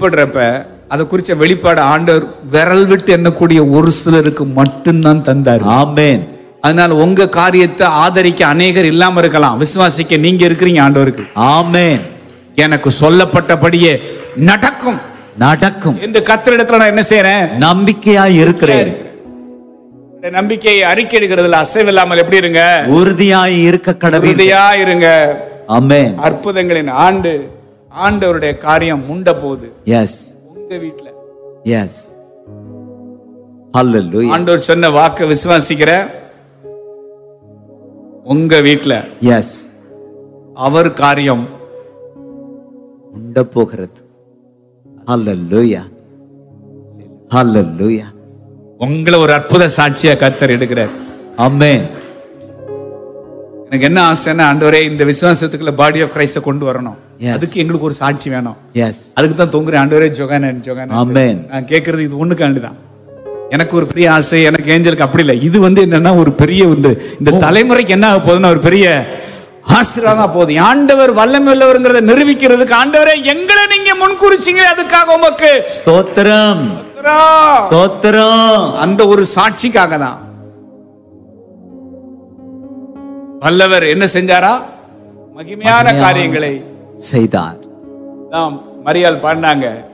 வெளிப்படுறப்ப அதை குறிச்ச வெளிப்பாடு ஆண்டவர் விரல் விட்டு எண்ணக்கூடிய ஒரு சிலருக்கு மட்டும்தான் தந்தார் ஆமென் அதனால உங்க காரியத்தை ஆதரிக்க அநேகர் இல்லாம இருக்கலாம் விசுவாசிக்க நீங்க இருக்கிறீங்க ஆண்டவருக்கு ஆமென் எனக்கு சொல்லப்பட்டபடியே நடக்கும் நடக்கும் இந்த கத்திரிடத்துல நான் என்ன செய்யறேன் நம்பிக்கையாய் இருக்கிறேன் இந்த நம்பிக்கையை அறிக்கை எடுக்கிறதுல அசைவில்லாமல் எப்படி இருங்க உறுதியாய் இருக்க கடவுள் உறுதியா இருங்க ஆமென் அற்புதங்களின் ஆண்டு ஆண்டவருடைய காரியம் முண்ட போகுது எஸ் உங்க வீட்டுல எஸ் ஹalleluya ஆண்டவர் சொன்ன வாக்க விசுவாசிக்கிற உங்க வீட்டுல எஸ் அவர் காரியம் உண்ட போகிறது ஹalleluya ஹalleluya உங்களை ஒரு அற்புத சாட்சியா கத்தர் எடுக்கிறார் ஆமென் எனக்கு என்ன ஆசைன்னா ஆண்டவரே இந்த விசுவாசத்துக்குள்ள பாடி ஆஃப் கிரைஸ்ட கொண்டு வரணும் Yes. அதுக்கு எங்களுக்கு ஒரு சாட்சி வேணும் எஸ் அதுக்கு தான் தொங்குறேன் ஆண்டவரே ஜொகானன் ஜொகானன் Amen. நான் கேட்கறது இது ஒண்ணுக்காண்டி தான் எனக்கு ஒரு பெரிய ஆசை எனக்கு ஏஞ்சலுக்கு அப்படி இல்லை இது வந்து என்னன்னா ஒரு பெரிய வந்து இந்த தலைமுறைக்கு என்ன ஆக போகுதுன்னா ஒரு பெரிய ஆசீர்வாதமா போகுது ஆண்டவர் வல்லமை உள்ளவருங்கிறத நிரூபிக்கிறதுக்கு ஆண்டவரே எங்களை நீங்க முன்குறிச்சிங்க அதுக்காக உமக்கு ஸ்தோத்திரம் ஸ்தோத்திரம். ஸ்தோத்திரம் அந்த ஒரு சாட்சிக்காக தான் வல்லவர் என்ன செஞ்சாரா மகிமையான காரியங்களை செய்தார் தான் மரியாள் பாடினாங்க